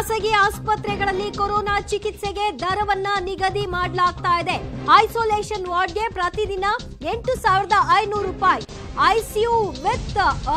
ಖಾಸಗಿ ಆಸ್ಪತ್ರೆಗಳಲ್ಲಿ ಕೊರೋನಾ ಚಿಕಿತ್ಸೆಗೆ ದರವನ್ನ ನಿಗದಿ ಮಾಡಲಾಗ್ತಾ ಇದೆ ಐಸೋಲೇಷನ್ ವಾರ್ಡ್ಗೆ ಪ್ರತಿದಿನ ಎಂಟು ಸಾವಿರದ ಐನೂರು ರೂಪಾಯಿ ಐಸಿಯು ವಿತ್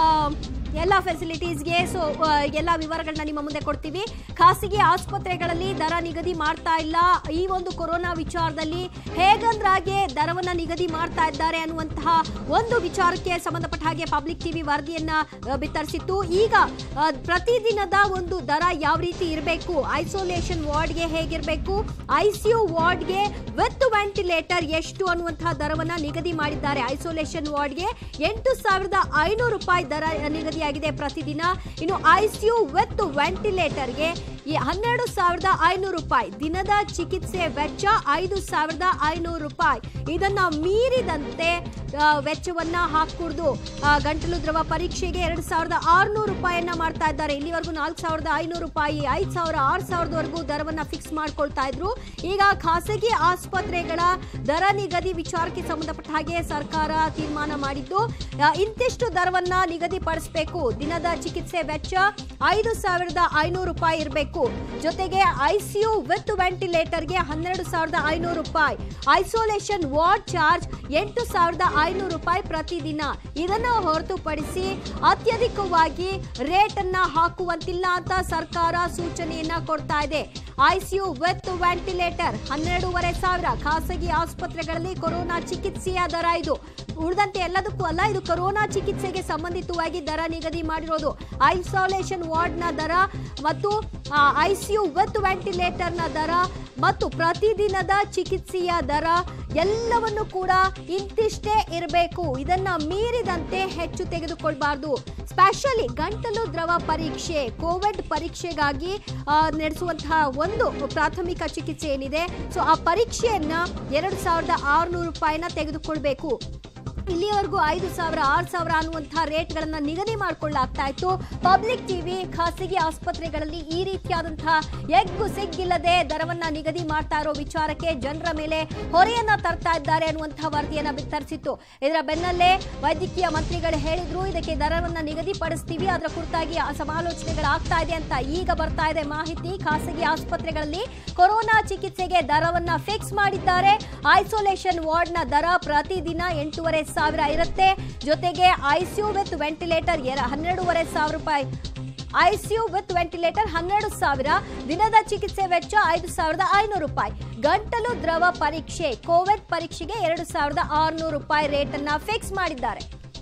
ಎಲ್ಲ ಫೆಸಿಲಿಟೀಸ್ಗೆ ಸೊ ಎಲ್ಲ ವಿವರಗಳನ್ನ ನಿಮ್ಮ ಮುಂದೆ ಕೊಡ್ತೀವಿ ಖಾಸಗಿ ಆಸ್ಪತ್ರೆಗಳಲ್ಲಿ ದರ ನಿಗದಿ ಮಾಡ್ತಾ ಇಲ್ಲ ಈ ಒಂದು ಕೊರೋನಾ ವಿಚಾರದಲ್ಲಿ ಹೇಗಂದ್ರಾಗೆ ದರವನ್ನ ನಿಗದಿ ಮಾಡ್ತಾ ಇದ್ದಾರೆ ಅನ್ನುವಂತಹ ಒಂದು ವಿಚಾರಕ್ಕೆ ಸಂಬಂಧಪಟ್ಟ ಹಾಗೆ ಪಬ್ಲಿಕ್ ಟಿವಿ ವರದಿಯನ್ನ ಆ, ಬಿತ್ತರಿಸಿತ್ತು ಈಗ ಆ, ಪ್ರತಿದಿನದ ಒಂದು ದರ ಯಾವ ರೀತಿ ಇರಬೇಕು ಐಸೋಲೇಷನ್ ವಾರ್ಡ್ಗೆ ಹೇಗಿರಬೇಕು ಐಸಿಯು ವಾರ್ಡ್ಗೆ ವಿತ್ ವೆಂಟಿಲೇಟರ್ ಎಷ್ಟು ಅನ್ನುವಂತಹ ದರವನ್ನ ನಿಗದಿ ಮಾಡಿದ್ದಾರೆ ಐಸೋಲೇಷನ್ ವಾರ್ಡ್ಗೆ ಎಂಟು ಸಾವಿರದ ಐನೂರು ರೂಪಾಯಿ ದರ ನಿಗದಿಯಾಗಿದೆ ಪ್ರತಿದಿನ ಇನ್ನು ಐಸಿಯು ವಿತ್ ವೆಂಟಿಲೇಟರ್ಗೆ ಈ ಹನ್ನೆರಡು ಸಾವಿರದ ಐನೂರು ರೂಪಾಯಿ ದಿನದ ಚಿಕಿತ್ಸೆ ವೆಚ್ಚ ಐದು ಸಾವಿರದ ಐನೂರು ರೂಪಾಯಿ ಇದನ್ನ ಮೀರಿದಂತೆ ಆ, ವೆಚ್ಚವನ್ನ ಹಾಕೂಡ್ದು ಆ, ಗಂಟಲು ದ್ರವ ಪರೀಕ್ಷೆಗೆ ಎರಡು ಸಾವಿರದ ಆರುನೂರು ರೂಪಾಯಿಯನ್ನ ಮಾಡ್ತಾ ಇದ್ದಾರೆ ಇಲ್ಲಿವರೆಗೂ ನಾಲ್ಕು ಸಾವಿರದ ಐನೂರು ರೂಪಾಯಿ ಐದು ಸಾವಿರ ಆರು ಸಾವಿರದವರೆಗೂ ದರವನ್ನ ಫಿಕ್ಸ್ ಮಾಡ್ಕೊಳ್ತಾ ಇದ್ರು ಈಗ ಖಾಸಗಿ ಆಸ್ಪತ್ರೆಗಳ ದರ ನಿಗದಿ ವಿಚಾರಕ್ಕೆ ಸಂಬಂಧಪಟ್ಟ ಹಾಗೆ ಸರ್ಕಾರ ತೀರ್ಮಾನ ಮಾಡಿದ್ದು ಆ, ಇಂತಿಷ್ಟು ದರವನ್ನ ನಿಗದಿಪಡಿಸಬೇಕು ದಿನದ ಚಿಕಿತ್ಸೆ ವೆಚ್ಚ ಐದು ಸಾವಿರದ ಐನೂರು ರೂಪಾಯಿ ಇರಬೇಕು ಜೊತೆಗೆ ಐಸಿಯು ವಿತ್ ವೆಂಟಿಲೇಟರ್ಗೆ ಹನ್ನೆರಡು ಸಾವಿರದ ಐನೂರು ರೂಪಾಯಿ ಐಸೋಲೇಷನ್ ವಾರ್ಡ್ ಚಾರ್ಜ್ ಎಂಟು ಸಾವಿರದ ಐನೂರು ರೂಪಾಯಿ ಪ್ರತಿದಿನ ಇದನ್ನ ಹೊರತುಪಡಿಸಿ ಅತ್ಯಧಿಕವಾಗಿ ರೇಟ್ ಅನ್ನ ಹಾಕುವಂತಿಲ್ಲ ಅಂತ ಸರ್ಕಾರ ಸೂಚನೆಯನ್ನ ಕೊಡ್ತಾ ಇದೆ ಐಸಿಯು ವಿತ್ ವೆಂಟಿಲೇಟರ್ ಹನ್ನೆರಡೂವರೆ ಸಾವಿರ ಖಾಸಗಿ ಆಸ್ಪತ್ರೆಗಳಲ್ಲಿ ಕೊರೋನಾ ಚಿಕಿತ್ಸೆಯ ದರ ಇದು ಉಳಿದಂತೆ ಎಲ್ಲದಕ್ಕೂ ಅಲ್ಲ ಇದು ಕೊರೋನಾ ಚಿಕಿತ್ಸೆಗೆ ಸಂಬಂಧಿತವಾಗಿ ದರ ನಿಗದಿ ಮಾಡಿರೋದು ಐಸೋಲೇಷನ್ ವಾರ್ಡ್ನ ದರ ಮತ್ತು ಐಸಿಯು ವಿತ್ ವೆಂಟಿಲೇಟರ್ನ ದರ ಮತ್ತು ಪ್ರತಿದಿನದ ಚಿಕಿತ್ಸೆಯ ದರ ಎಲ್ಲವನ್ನು ಕೂಡ ಇಂತಿಷ್ಟೇ ಇರಬೇಕು ಇದನ್ನ ಮೀರಿದಂತೆ ಹೆಚ್ಚು ತೆಗೆದುಕೊಳ್ಬಾರ್ದು ಸ್ಪೆಷಲಿ ಗಂಟಲು ದ್ರವ ಪರೀಕ್ಷೆ ಕೋವಿಡ್ ಪರೀಕ್ಷೆಗಾಗಿ ಆ, ನಡೆಸುವಂತಹ ಒಂದು ಪ್ರಾಥಮಿಕ ಚಿಕಿತ್ಸೆ ಏನಿದೆ ಸೊ ಆ ಪರೀಕ್ಷೆಯನ್ನ ಎರಡು ಸಾವಿರದ ಆರುನೂರು ರೂಪಾಯಿನ ತೆಗೆದುಕೊಳ್ಬೇಕು ಇಲ್ಲಿಯವರೆಗೂ ಐದು ಸಾವಿರ ಆರು ಸಾವಿರ ಅನ್ನುವಂತಹ ರೇಟ್ಗಳನ್ನ ನಿಗದಿ ಮಾಡಿಕೊಳ್ಳಾಗ್ತಾ ಇತ್ತು ಪಬ್ಲಿಕ್ ಟಿವಿ ಖಾಸಗಿ ಆಸ್ಪತ್ರೆಗಳಲ್ಲಿ ಈ ರೀತಿಯಾದಂತಹ ಎಗ್ಗು ಸಿಗ್ಗಿಲ್ಲದೆ ದರವನ್ನ ನಿಗದಿ ಮಾಡ್ತಾ ಇರೋ ವಿಚಾರಕ್ಕೆ ಜನರ ಮೇಲೆ ಹೊರೆಯನ್ನ ತರ್ತಾ ಇದ್ದಾರೆ ಅನ್ನುವಂತಹ ವರದಿಯನ್ನ ಬಿತ್ತರಿಸಿತ್ತು ಇದರ ಬೆನ್ನಲ್ಲೇ ವೈದ್ಯಕೀಯ ಮಂತ್ರಿಗಳು ಹೇಳಿದ್ರು ಇದಕ್ಕೆ ದರವನ್ನ ನಿಗದಿಪಡಿಸ್ತೀವಿ ಅದರ ಕುರಿತಾಗಿ ಆ ಸಮಾಲೋಚನೆಗಳಾಗ್ತಾ ಇದೆ ಅಂತ ಈಗ ಬರ್ತಾ ಇದೆ ಮಾಹಿತಿ ಖಾಸಗಿ ಆಸ್ಪತ್ರೆಗಳಲ್ಲಿ ಕೊರೋನಾ ಚಿಕಿತ್ಸೆಗೆ ದರವನ್ನ ಫಿಕ್ಸ್ ಮಾಡಿದ್ದಾರೆ ಐಸೋಲೇಷನ್ ವಾರ್ಡ್ನ ದರ ಪ್ರತಿದಿನ ಎಂಟೂವರೆ ಸಾವಿರ ಇರುತ್ತೆ ಜೊತೆಗೆ ಐಸಿಯು ವಿತ್ ವೆಂಟಿಲೇಟರ್ ಹನ್ನೆರಡೂವರೆ ಸಾವಿರ ರೂಪಾಯಿ ಐಸಿಯು ವಿತ್ ವೆಂಟಿಲೇಟರ್ ಹನ್ನೆರಡು ಸಾವಿರ ದಿನದ ಚಿಕಿತ್ಸೆ ವೆಚ್ಚ ಐದು ಸಾವಿರದ ಐನೂರು ರೂಪಾಯಿ ಗಂಟಲು ದ್ರವ ಪರೀಕ್ಷೆ ಕೋವಿಡ್ ಪರೀಕ್ಷೆಗೆ ಎರಡು ಸಾವಿರದ ಆರುನೂರು ರೂಪಾಯಿ ರೇಟ್ ಅನ್ನ ಫಿಕ್ಸ್ ಮಾಡಿದ್ದಾರೆ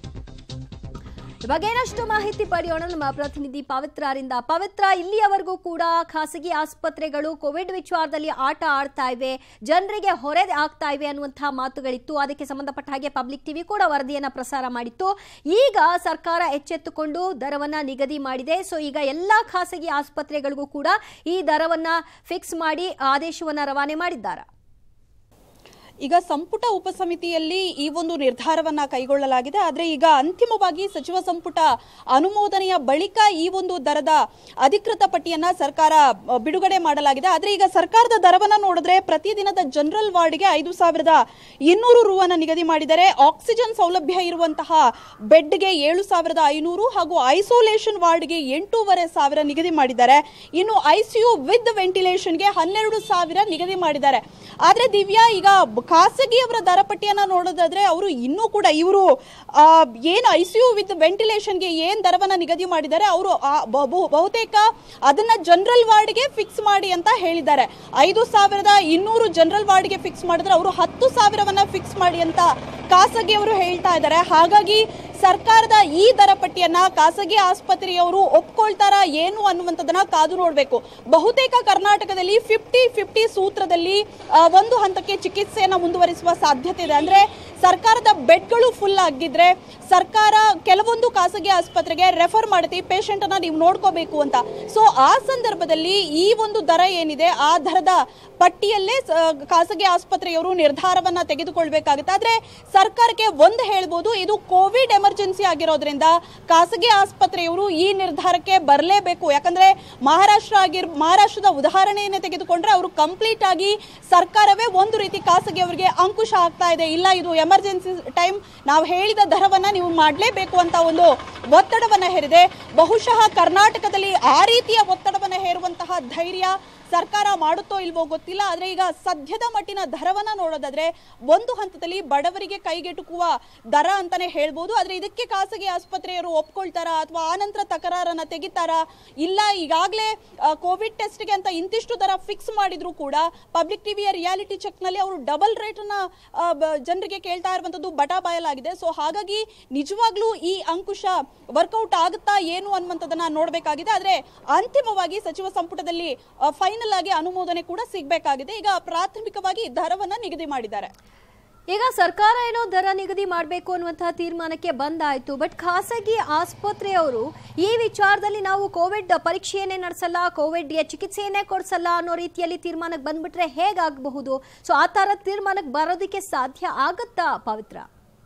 ಈ ಬಗ್ಗೆ ಏನಷ್ಟು ಮಾಹಿತಿ ಪಡೆಯೋಣ ನಮ್ಮ ಪ್ರತಿನಿಧಿ ಪವಿತ್ರರಿಂದ ಪವಿತ್ರ ಇಲ್ಲಿಯವರೆಗೂ ಕೂಡ ಖಾಸಗಿ ಆಸ್ಪತ್ರೆಗಳು ಕೋವಿಡ್ ವಿಚಾರದಲ್ಲಿ ಆಟ ಆಡ್ತಾ ಇವೆ ಜನರಿಗೆ ಹೊರೆ ಆಗ್ತಾ ಇವೆ ಅನ್ನುವಂತಹ ಮಾತುಗಳಿತ್ತು ಅದಕ್ಕೆ ಸಂಬಂಧಪಟ್ಟ ಹಾಗೆ ಪಬ್ಲಿಕ್ ಟಿವಿ ಕೂಡ ವರದಿಯನ್ನ ಪ್ರಸಾರ ಮಾಡಿತ್ತು ಈಗ ಸರ್ಕಾರ ಎಚ್ಚೆತ್ತುಕೊಂಡು ದರವನ್ನ ನಿಗದಿ ಮಾಡಿದೆ ಸೊ ಈಗ ಎಲ್ಲಾ ಖಾಸಗಿ ಆಸ್ಪತ್ರೆಗಳಿಗೂ ಕೂಡ ಈ ದರವನ್ನ ಫಿಕ್ಸ್ ಮಾಡಿ ಆದೇಶವನ್ನ ರವಾನೆ ಮಾಡಿದ್ದಾರೆ ಈಗ ಸಂಪುಟ ಉಪಸಮಿತಿಯಲ್ಲಿ ಈ ಒಂದು ನಿರ್ಧಾರವನ್ನ ಕೈಗೊಳ್ಳಲಾಗಿದೆ ಆದರೆ ಈಗ ಅಂತಿಮವಾಗಿ ಸಚಿವ ಸಂಪುಟ ಅನುಮೋದನೆಯ ಬಳಿಕ ಈ ಒಂದು ದರದ ಅಧಿಕೃತ ಪಟ್ಟಿಯನ್ನ ಸರ್ಕಾರ ಅ, ಬಿಡುಗಡೆ ಮಾಡಲಾಗಿದೆ ಆದರೆ ಈಗ ಸರ್ಕಾರದ ದರವನ್ನ ನೋಡಿದ್ರೆ ಪ್ರತಿದಿನದ ಜನರಲ್ ವಾರ್ಡ್ಗೆ ಐದು ಸಾವಿರದ ಇನ್ನೂರು ರೂವನ್ನ ನಿಗದಿ ಮಾಡಿದ್ದಾರೆ ಆಕ್ಸಿಜನ್ ಸೌಲಭ್ಯ ಇರುವಂತಹ ಬೆಡ್ಗೆ ಏಳು ಸಾವಿರದ ಐನೂರು ಹಾಗೂ ಐಸೋಲೇಷನ್ ವಾರ್ಡ್ಗೆ ಎಂಟೂವರೆ ಸಾವಿರ ನಿಗದಿ ಮಾಡಿದ್ದಾರೆ ಇನ್ನು ಐಸಿಯು ವಿತ್ ವೆಂಟಿಲೇಷನ್ಗೆ ಹನ್ನೆರಡು ಸಾವಿರ ನಿಗದಿ ಮಾಡಿದ್ದಾರೆ ಆದ್ರೆ ದಿವ್ಯಾ ಈಗ ಬ- ಖಾಸಗಿಯವರ ದರ ಪಟ್ಟಿಯನ್ನ ನೋಡೋದಾದ್ರೆ ಅವರು ಇನ್ನೂ ಕೂಡ ಇವರು ಏನು ಐಸಿಯು ವಿತ್ ವೆಂಟಿಲೇಷನ್ಗೆ ಏನ್ ದರವನ್ನ ನಿಗದಿ ಮಾಡಿದ್ದಾರೆ ಅವರು ಬಹುತೇಕ ಅದನ್ನ ಜನರಲ್ ವಾರ್ಡ್ಗೆ ಫಿಕ್ಸ್ ಮಾಡಿ ಅಂತ ಹೇಳಿದ್ದಾರೆ ಐದು ಸಾವಿರದ ಇನ್ನೂರು ಜನರಲ್ ವಾರ್ಡ್ಗೆ ಫಿಕ್ಸ್ ಮಾಡಿದ್ರೆ ಅವರು ಹತ್ತು ಸಾವಿರವನ್ನ ಫಿಕ್ಸ್ ಮಾಡಿ ಅಂತ ಖಾಸಗಿಯವರು ಹೇಳ್ತಾ ಇದ್ದಾರೆ ಹಾಗಾಗಿ ಸರ್ಕಾರದ ಈ ದರ ಪಟ್ಟಿಯನ್ನ ಖಾಸಗಿ ಆಸ್ಪತ್ರೆಯವರು ಒಪ್ಕೊಳ್ತಾರಾ ಏನು ಅನ್ನುವಂಥದ್ದನ್ನ ಕಾದು ನೋಡಬೇಕು ಬಹುತೇಕ ಕರ್ನಾಟಕದಲ್ಲಿ ಫಿಫ್ಟಿ ಫಿಫ್ಟಿ ಸೂತ್ರದಲ್ಲಿ ಆ, ಒಂದು ಹಂತಕ್ಕೆ ಚಿಕಿತ್ಸೆಯನ್ನ ಮುಂದುವರಿಸುವ ಸಾಧ್ಯತೆ ಇದೆ ಅಂದ್ರೆ ಸರ್ಕಾರದ ಬೆಡ್ಗಳು ಫುಲ್ ಆಗಿದ್ರೆ ಸರ್ಕಾರ ಕೆಲವೊಂದು ಖಾಸಗಿ ಆಸ್ಪತ್ರೆಗೆ ರೆಫರ್ ಮಾಡುತ್ತೆ ಈ ಪೇಷಂಟ್ ಅನ್ನ ನೀವು ನೋಡ್ಕೋಬೇಕು ಅಂತ ಸೊ ಆ ಸಂದರ್ಭದಲ್ಲಿ ಈ ಒಂದು ದರ ಏನಿದೆ ಆ ದರದ ಪಟ್ಟಿಯಲ್ಲೇ ಸ- ಖಾಸಗಿ ಆಸ್ಪತ್ರೆಯವರು ನಿರ್ಧಾರವನ್ನ ತೆಗೆದುಕೊಳ್ಬೇಕಾಗುತ್ತೆ ಆದ್ರೆ ಸರ್ಕಾರಕ್ಕೆ ಒಂದು ಹೇಳ್ಬೋದು ಇದು ಕೋವಿಡ್ ಎಮರ್ಜೆನ್ಸಿ ಎಮರ್ಜೆನ್ಸಿ ಆಗಿರೋದ್ರಿಂದ ಖಾಸಗಿ ಆಸ್ಪತ್ರೆಯವರು ಈ ನಿರ್ಧಾರಕ್ಕೆ ಬರಲೇಬೇಕು ಯಾಕಂದ್ರೆ ಮಹಾರಾಷ್ಟ್ರ ಆಗಿರ್ ಮಹಾರಾಷ್ಟ್ರದ ಉದಾಹರಣೆಯನ್ನೇ ತೆಗೆದುಕೊಂಡ್ರೆ ಅವರು ಕಂಪ್ಲೀಟ್ ಆಗಿ ಸರ್ಕಾರವೇ ಒಂದು ರೀತಿ ಖಾಸಗಿಯವರಿಗೆ ಅಂಕುಶ ಆಗ್ತಾ ಇದೆ ಇಲ್ಲ ಇದು ಎಮರ್ಜೆನ್ಸಿ ಟೈಮ್ ನಾವು ಹೇಳಿದ ದರವನ್ನ ನೀವು ಮಾಡಲೇಬೇಕು ಅಂತ ಒಂದು ಒತ್ತಡವನ್ನ ಹೇರಿದೆ ಬಹುಶಃ ಕರ್ನಾಟಕದಲ್ಲಿ ಆ ರೀತಿಯ ಒತ್ತಡವನ್ನ ಹೇರುವಂತಹ ಧೈರ್ಯ ಸರ್ಕಾರ ಮಾಡುತ್ತೋ ಇಲ್ವೋ ಗೊತ್ತಿಲ್ಲ ಆದ್ರೆ ಈಗ ಸದ್ಯದ ಮಟ್ಟಿನ ದರವನ್ನ ನೋಡೋದಾದ್ರೆ ಒಂದು ಹಂತದಲ್ಲಿ ಬಡವರಿಗೆ ಕೈಗೆಟುಕುವ ದರ ಅಂತಾನೆ ಹೇಳ್ಬೋದು ಆದ್ರೆ ಇದಕ್ಕೆ ಖಾಸಗಿ ಆಸ್ಪತ್ರೆಯವರು ಒಪ್ಕೊಳ್ತಾರಾ ಅಥವಾ ಆನಂತರ ತಕರಾರನ್ನ ತೆಗಿತಾರಾ ಇಲ್ಲ ಈಗಾಗಲೇ ಕೋವಿಡ್ ಟೆಸ್ಟ್ಗೆ ಅಂತ ಇಂತಿಷ್ಟು ದರ ಫಿಕ್ಸ್ ಮಾಡಿದ್ರು ಕೂಡ ಪಬ್ಲಿಕ್ ಟಿವಿಯ ರಿಯಾಲಿಟಿ ಚೆಕ್ ನಲ್ಲಿ ಅವರು ಡಬಲ್ ರೇಟ್ ಅನ್ನ ಆ, ಬ- ಜನರಿಗೆ ಕೇಳ್ತಾ ಇರುವಂತದ್ದು ಬಟಾ ಬಯಲಾಗಿದೆ ಸೊ ಹಾಗಾಗಿ ನಿಜವಾಗ್ಲೂ ಈ ಅಂಕುಶ ವರ್ಕೌಟ್ ಆಗುತ್ತಾ ಏನು ಅನ್ನುವಂಥದ್ದನ್ನ ನೋಡಬೇಕಾಗಿದೆ ಆದ್ರೆ ಅಂತಿಮವಾಗಿ ಸಚಿವ ಸಂಪುಟದಲ್ಲಿ ಫೈನಲ್ ಆಗಿ ಅನುಮೋದನೆ ಕೂಡ ಸಿಗಬೇಕಾಗಿದೆ ಈಗ ಪ್ರಾಥಮಿಕವಾಗಿ ದರವನ್ನ ನಿಗದಿ ಮಾಡಿದ್ದಾರೆ ಈಗ ಸರ್ಕಾರ ಏನೋ ದರ ನಿಗದಿ ಮಾಡಬೇಕು ಅನ್ನುವಂತಹ ತೀರ್ಮಾನಕ್ಕೆ ಬಂದಾಯ್ತು ಬಟ್ ಖಾಸಗಿ ಆಸ್ಪತ್ರೆಯವರು ಈ ವಿಚಾರದಲ್ಲಿ ನಾವು ಕೋವಿಡ್ ಪರೀಕ್ಷೆಯನ್ನೇ ನಡೆಸಲ್ಲ ಕೋವಿಡ್ ಚಿಕಿತ್ಸೆಯನ್ನೇ ಕೊಡಿಸಲ್ಲ ಅನ್ನೋ ರೀತಿಯಲ್ಲಿ ತೀರ್ಮಾನಕ್ಕೆ ಬಂದ್ಬಿಟ್ರೆ ಹೇಗಾಗಬಹುದು ಸೊ ಆ ತರ ತೀರ್ಮಾನಕ್ಕೆ ಬರೋದಕ್ಕೆ ಸಾಧ್ಯ ಆಗತ್ತಾ ಪವಿತ್ರ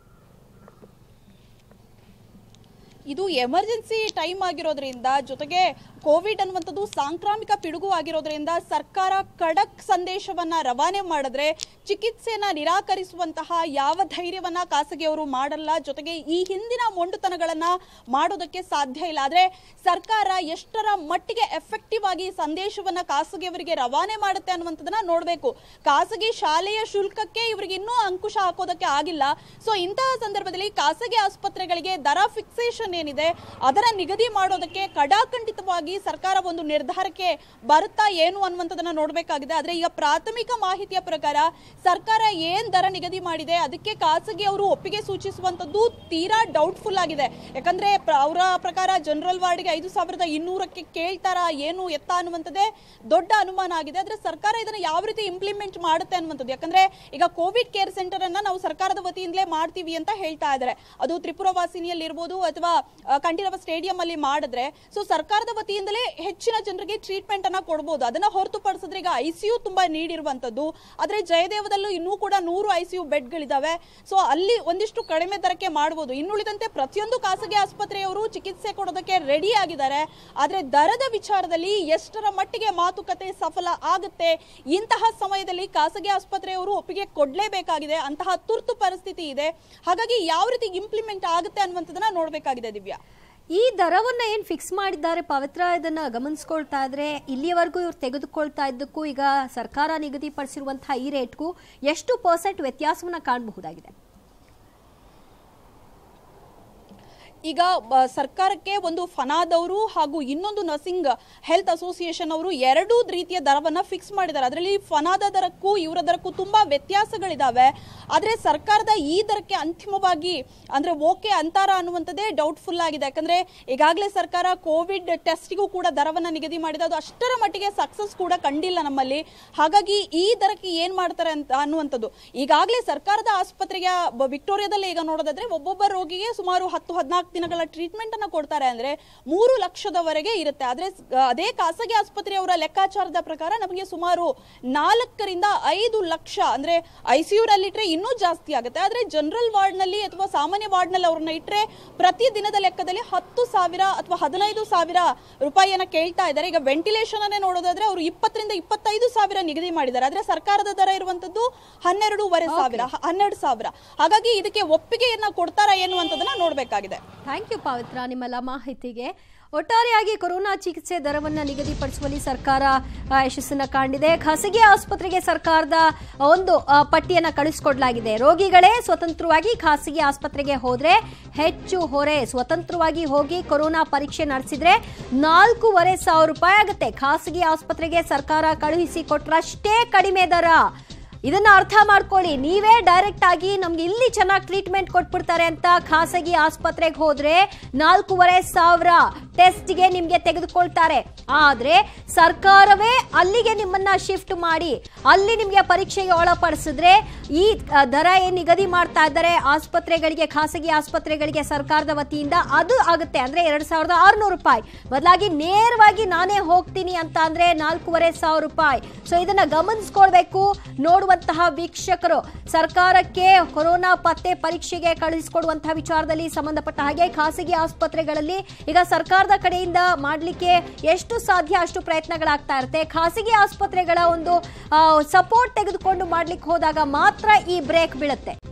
ಇದು ಎಮರ್ಜೆನ್ಸಿ ಟೈಮ್ ಆಗಿರೋದ್ರಿಂದ ಜೊತೆಗೆ ಕೋವಿಡ್ ಅನ್ನುವಂಥದ್ದು ಸಾಂಕ್ರಾಮಿಕ ಪಿಡುಗು ಆಗಿರೋದ್ರಿಂದ ಸರ್ಕಾರ ಖಡಕ್ ಸಂದೇಶವನ್ನ ರವಾನೆ ಮಾಡಿದ್ರೆ ಚಿಕಿತ್ಸೆಯನ್ನ ನಿರಾಕರಿಸುವಂತಹ ಯಾವ ಧೈರ್ಯವನ್ನ ಖಾಸಗಿಯವರು ಮಾಡಲ್ಲ ಜೊತೆಗೆ ಈ ಹಿಂದಿನ ಮೊಂಡುತನಗಳನ್ನ ಮಾಡೋದಕ್ಕೆ ಸಾಧ್ಯ ಇಲ್ಲ ಆದ್ರೆ ಸರ್ಕಾರ ಎಷ್ಟರ ಮಟ್ಟಿಗೆ ಎಫೆಕ್ಟಿವ್ ಆಗಿ ಸಂದೇಶವನ್ನ ಖಾಸಗಿಯವರಿಗೆ ರವಾನೆ ಮಾಡುತ್ತೆ ಅನ್ನುವಂಥದ್ದನ್ನ ನೋಡಬೇಕು ಖಾಸಗಿ ಶಾಲೆಯ ಶುಲ್ಕಕ್ಕೆ ಇವರಿಗೆ ಇನ್ನೂ ಅಂಕುಶ ಹಾಕೋದಕ್ಕೆ ಆಗಿಲ್ಲ ಸೊ ಇಂತಹ ಸಂದರ್ಭದಲ್ಲಿ ಖಾಸಗಿ ಆಸ್ಪತ್ರೆಗಳಿಗೆ ದರ ಫಿಕ್ಸೇಷನ್ ಏನಿದೆ ಅದರ ನಿಗದಿ ಮಾಡೋದಕ್ಕೆ ಕಡಾಖಂಡಿತವಾಗಿ ಸರ್ಕಾರ ಒಂದು ನಿರ್ಧಾರಕ್ಕೆ ಬರುತ್ತಾ ಏನು ಅನ್ನುವಂಥದ್ದನ್ನ ನೋಡಬೇಕಾಗಿದೆ ಆದ್ರೆ ಈಗ ಪ್ರಾಥಮಿಕ ಮಾಹಿತಿಯ ಪ್ರಕಾರ ಸರ್ಕಾರ ಏನ್ ದರ ನಿಗದಿ ಮಾಡಿದೆ ಅದಕ್ಕೆ ಖಾಸಗಿ ಅವರು ಒಪ್ಪಿಗೆ ಸೂಚಿಸುವಂತದ್ದು ತೀರಾ ಡೌಟ್ಫುಲ್ ಆಗಿದೆ ಯಾಕಂದ್ರೆ ಪ್ರ- ಅವರ ಪ್ರಕಾರ ಜನರಲ್ ವಾರ್ಡ್ಗೆ ಐದು ಸಾವಿರದ ಇನ್ನೂರಕ್ಕೆ ಕೇಳ್ತಾರಾ ಏನು ಎತ್ತ ಅನ್ನುವಂಥದ್ದೇ ದೊಡ್ಡ ಅನುಮಾನ ಆಗಿದೆ ಆದ್ರೆ ಸರ್ಕಾರ ಇದನ್ನ ಯಾವ ರೀತಿ ಇಂಪ್ಲಿಮೆಂಟ್ ಮಾಡುತ್ತೆ ಅನ್ನುವಂಥದ್ದು ಯಾಕಂದ್ರೆ ಈಗ ಕೋವಿಡ್ ಕೇರ್ ಸೆಂಟರ್ ಅನ್ನ ನಾವು ಸರ್ಕಾರದ ವತಿಯಿಂದಲೇ ಮಾಡ್ತೀವಿ ಅಂತ ಹೇಳ್ತಾ ಇದ್ದಾರೆ ಅದು ತ್ರಿಪುರ ವಾಸಿನಿಯಲ್ಲಿ ಇರ್ಬೋದು ಅಥವಾ ಆ, ಕಂಠೀರವ ಸ್ಟೇಡಿಯಂ ಅಲ್ಲಿ ಮಾಡಿದ್ರೆ ಸೊ ಸರ್ಕಾರದ ವತಿಯಿಂದಲೇ ಹೆಚ್ಚಿನ ಜನರಿಗೆ ಟ್ರೀಟ್ಮೆಂಟ್ ಅನ್ನ ಕೊಡಬಹುದು ಅದನ್ನ ಹೊರತುಪಡಿಸಿದ್ರೆ ಈಗ ಐಸಿಯು ತುಂಬಾ ನೀಡಿರುವಂತದ್ದು ಆದ್ರೆ ಜಯದೇವದಲ್ಲೂ ಇನ್ನೂ ಕೂಡ ನೂರು ಐಸಿಯು ಬೆಡ್ಗಳಿದಾವೆ ಸೊ ಅಲ್ಲಿ ಒಂದಿಷ್ಟು ಕಡಿಮೆ ದರಕ್ಕೆ ಮಾಡಬಹುದು ಇನ್ನುಳಿದಂತೆ ಪ್ರತಿಯೊಂದು ಖಾಸಗಿ ಆಸ್ಪತ್ರೆಯವರು ಚಿಕಿತ್ಸೆ ಕೊಡೋದಕ್ಕೆ ರೆಡಿ ಆಗಿದ್ದಾರೆ ಆದ್ರೆ ದರದ ವಿಚಾರದಲ್ಲಿ ಎಷ್ಟರ ಮಟ್ಟಿಗೆ ಮಾತುಕತೆ ಸಫಲ ಆಗುತ್ತೆ ಇಂತಹ ಸಮಯದಲ್ಲಿ ಖಾಸಗಿ ಆಸ್ಪತ್ರೆಯವರು ಒಪ್ಪಿಗೆ ಕೊಡ್ಲೇಬೇಕಾಗಿದೆ ಅಂತಹ ತುರ್ತು ಪರಿಸ್ಥಿತಿ ಇದೆ ಹಾಗಾಗಿ ಯಾವ ರೀತಿ ಇಂಪ್ಲಿಮೆಂಟ್ ಆಗುತ್ತೆ ಅನ್ನುವಂಥದ್ದನ್ನ ನೋಡ್ಬೇಕಾಗಿದೆ ದಿವ್ಯಾ ಈ ದರವನ್ನ ಏನ್ ಫಿಕ್ಸ್ ಮಾಡಿದ್ದಾರೆ ಪವಿತ್ರ ಇದನ್ನ ಗಮನಿಸ್ಕೊಳ್ತಾ ಇದ್ರೆ ಇಲ್ಲಿಯವರೆಗೂ ಇವ್ರು ತೆಗೆದುಕೊಳ್ತಾ ಇದ್ದಕ್ಕೂ ಈಗ ಸರ್ಕಾರ ನಿಗದಿಪಡಿಸಿರುವಂತಹ ಈ ರೇಟ್ಗೂ ಎಷ್ಟು ಪರ್ಸೆಂಟ್ ವ್ಯತ್ಯಾಸವನ್ನ ಕಾಣಬಹುದಾಗಿದೆ ಈಗ ಬ- ಸರ್ಕಾರಕ್ಕೆ ಒಂದು ಫನಾದವರು ಹಾಗೂ ಇನ್ನೊಂದು ನರ್ಸಿಂಗ್ ಹೆಲ್ತ್ ಅಸೋಸಿಯೇಷನ್ ಅವರು ಎರಡೂ ರೀತಿಯ ದರವನ್ನ ಫಿಕ್ಸ್ ಮಾಡಿದ್ದಾರೆ ಅದರಲ್ಲಿ ಫನಾದ ದರಕ್ಕೂ ಇವರ ದರಕ್ಕೂ ತುಂಬಾ ವ್ಯತ್ಯಾಸಗಳಿದಾವೆ ಆದ್ರೆ ಸರ್ಕಾರದ ಈ ದರಕ್ಕೆ ಅಂತಿಮವಾಗಿ ಅಂದ್ರೆ ಓಕೆ ಅಂತಾರ ಅನ್ನುವಂಥದ್ದೇ ಡೌಟ್ಫುಲ್ ಆಗಿದೆ ಯಾಕಂದ್ರೆ ಈಗಾಗಲೇ ಸರ್ಕಾರ ಕೋವಿಡ್ ಟೆಸ್ಟಿಗೂ ಕೂಡ ದರವನ್ನ ನಿಗದಿ ಮಾಡಿದೆ ಅದು ಅಷ್ಟರ ಮಟ್ಟಿಗೆ ಸಕ್ಸಸ್ ಕೂಡ ಕಂಡಿಲ್ಲ ನಮ್ಮಲ್ಲಿ ಹಾಗಾಗಿ ಈ ದರಕ್ಕೆ ಏನ್ ಮಾಡ್ತಾರೆ ಅಂತ ಅನ್ನುವಂಥದ್ದು ಈಗಾಗಲೇ ಸರ್ಕಾರದ ಆಸ್ಪತ್ರೆಗೆ ಬ- ವಿಕ್ಟೋರಿಯಾದಲ್ಲಿ ಈಗ ನೋಡೋದಾದ್ರೆ ಒಬ್ಬೊಬ್ಬ ರೋಗಿಗೆ ಸುಮಾರು ಹತ್ತು ಹದಿನಾಲ್ಕು ದಿನಗಳ ಟ್ರೀಟ್ಮೆಂಟ್ ಅನ್ನ ಕೊಡ್ತಾರೆ ಅಂದ್ರೆ ಮೂರು ಲಕ್ಷದವರೆಗೆ ಇರುತ್ತೆ ಆದ್ರೆ ಸ್- ಅದೇ ಖಾಸಗಿ ಆಸ್ಪತ್ರೆಯವರ ಲೆಕ್ಕಾಚಾರದ ಪ್ರಕಾರ ನಮಗೆ ಸುಮಾರು ನಾಲ್ಕರಿಂದ ಐದು ಲಕ್ಷ ಅಂದ್ರೆ ಐಸಿಯು ನಲ್ಲಿ ಇಟ್ರೆ ಇನ್ನೂ ಜಾಸ್ತಿ ಆಗುತ್ತೆ ಆದ್ರೆ ಜನರಲ್ ವಾರ್ಡ್ ನಲ್ಲಿ ಅಥವಾ ಸಾಮಾನ್ಯ ವಾರ್ಡ್ ನಲ್ಲಿ ಅವ್ರನ್ನ ಇಟ್ರೆ ಪ್ರತಿ ದಿನದ ಲೆಕ್ಕದಲ್ಲಿ ಹತ್ತು ಸಾವಿರ ಅಥವಾ ಹದಿನೈದು ಸಾವಿರ ರೂಪಾಯಿಯನ್ನ ಕೇಳ್ತಾ ಇದ್ದಾರೆ ಈಗ ವೆಂಟಿಲೇಷನ್ ಅನ್ನೇ ನೋಡೋದಾದ್ರೆ ಅವರು ಇಪ್ಪತ್ತರಿಂದ ಇಪ್ಪತ್ತೈದು ಸಾವಿರ ನಿಗದಿ ಮಾಡಿದ್ದಾರೆ ಆದ್ರೆ ಸರ್ಕಾರದ ದರ ಇರುವಂತದ್ದು ಹನ್ನೆರಡೂವರೆ ಸಾವಿರ ಹ- ಹನ್ನೆರಡು ಸಾವಿರ ಹಾಗಾಗಿ ಇದಕ್ಕೆ ಒಪ್ಪಿಗೆಯನ್ನ ಕೊಡ್ತಾರಾ ಎನ್ನುವಂಥದ್ದನ್ನ ನೋಡ್ಬೇಕಾಗಿದೆ ಥ್ಯಾಂಕ್ ಯು ಪವಿತ್ರ ನಿಮ್ಮೆಲ್ಲ ಮಾಹಿತಿಗೆ ಒಟ್ಟಾರೆಯಾಗಿ ಕೊರೋನಾ ಚಿಕಿತ್ಸೆ ದರವನ್ನು ನಿಗದಿಪಡಿಸುವಲ್ಲಿ ಸರ್ಕಾರ ಆ, ಯಶಸ್ಸನ್ನ ಕಂಡಿದೆ ಖಾಸಗಿ ಆಸ್ಪತ್ರೆಗೆ ಸರ್ಕಾರದ ಒಂದು ಆ, ಪಟ್ಟಿಯನ್ನ ಕಳಿಸಿಕೊಡ್ಲಾಗಿದೆ ರೋಗಿಗಳೇ ಸ್ವತಂತ್ರವಾಗಿ ಖಾಸಗಿ ಆಸ್ಪತ್ರೆಗೆ ಹೋದ್ರೆ ಹೆಚ್ಚು ಹೊರೆ ಸ್ವತಂತ್ರವಾಗಿ ಹೋಗಿ ಕೊರೋನಾ ಪರೀಕ್ಷೆ ನಡೆಸಿದ್ರೆ ನಾಲ್ಕೂವರೆ ಸಾವಿರ ರೂಪಾಯಿ ಆಗುತ್ತೆ ಖಾಸಗಿ ಆಸ್ಪತ್ರೆಗೆ ಸರ್ಕಾರ ಕಳುಹಿಸಿ ಕೊಟ್ರಷ್ಟೇ ಕಡಿಮೆ ದರ ಇದನ್ನ ಅರ್ಥ ಮಾಡ್ಕೊಳ್ಳಿ ನೀವೇ ಡೈರೆಕ್ಟ್ ಆಗಿ ನಮ್ಗೆ ಇಲ್ಲಿ ಚೆನ್ನಾಗಿ ಟ್ರೀಟ್ಮೆಂಟ್ ಕೊಟ್ಬಿಡ್ತಾರೆ ಅಂತ ಖಾಸಗಿ ಆಸ್ಪತ್ರೆಗೆ ಹೋದ್ರೆ ನಾಲ್ಕೂವರೆ ಸಾವಿರ ಟೆಸ್ಟ್ಗೆ ನಿಮ್ಗೆ ತೆಗೆದುಕೊಳ್ತಾರೆ ಆದ್ರೆ ಸರ್ಕಾರವೇ ಅಲ್ಲಿಗೆ ನಿಮ್ಮನ್ನ ಶಿಫ್ಟ್ ಮಾಡಿ ಅಲ್ಲಿ ನಿಮ್ಗೆ ಪರೀಕ್ಷೆಗೆ ಒಳಪಡಿಸಿದ್ರೆ ಈ ಅ, ದರ ಏನ್ ನಿಗದಿ ಮಾಡ್ತಾ ಇದ್ದಾರೆ ಆಸ್ಪತ್ರೆಗಳಿಗೆ ಖಾಸಗಿ ಆಸ್ಪತ್ರೆಗಳಿಗೆ ಸರ್ಕಾರದ ವತಿಯಿಂದ ಅದು ಆಗುತ್ತೆ ಅಂದ್ರೆ ಎರಡ್ ಸಾವಿರದ ಆರುನೂರು ರೂಪಾಯಿ ಬದಲಾಗಿ ನೇರವಾಗಿ ನಾನೇ ಹೋಗ್ತೀನಿ ಅಂತ ಅಂದ್ರೆ ನಾಲ್ಕೂವರೆ ಸಾವಿರ ರೂಪಾಯಿ ಸೊ ಇದನ್ನ ಗಮನಿಸ್ಕೊಳ್ಬೇಕು ನೋಡುವ ನೋಡುವಂತಹ ವೀಕ್ಷಕರು ಸರ್ಕಾರಕ್ಕೆ ಕೊರೋನಾ ಪತ್ತೆ ಪರೀಕ್ಷೆಗೆ ಕಳುಹಿಸಿಕೊಡುವಂತಹ ವಿಚಾರದಲ್ಲಿ ಸಂಬಂಧಪಟ್ಟ ಹಾಗೆ ಖಾಸಗಿ ಆಸ್ಪತ್ರೆಗಳಲ್ಲಿ ಈಗ ಸರ್ಕಾರದ ಕಡೆಯಿಂದ ಮಾಡಲಿಕ್ಕೆ ಎಷ್ಟು ಸಾಧ್ಯ ಅಷ್ಟು ಪ್ರಯತ್ನಗಳಾಗ್ತಾ ಇರುತ್ತೆ ಖಾಸಗಿ ಆಸ್ಪತ್ರೆಗಳ ಒಂದು ಸಪೋರ್ಟ್ ತೆಗೆದುಕೊಂಡು ಮಾಡ್ಲಿಕ್ಕೆ ಹೋದಾಗ ಮಾತ್ರ ಈ ಬ್ರೇಕ್ ಬೀಳುತ್ತೆ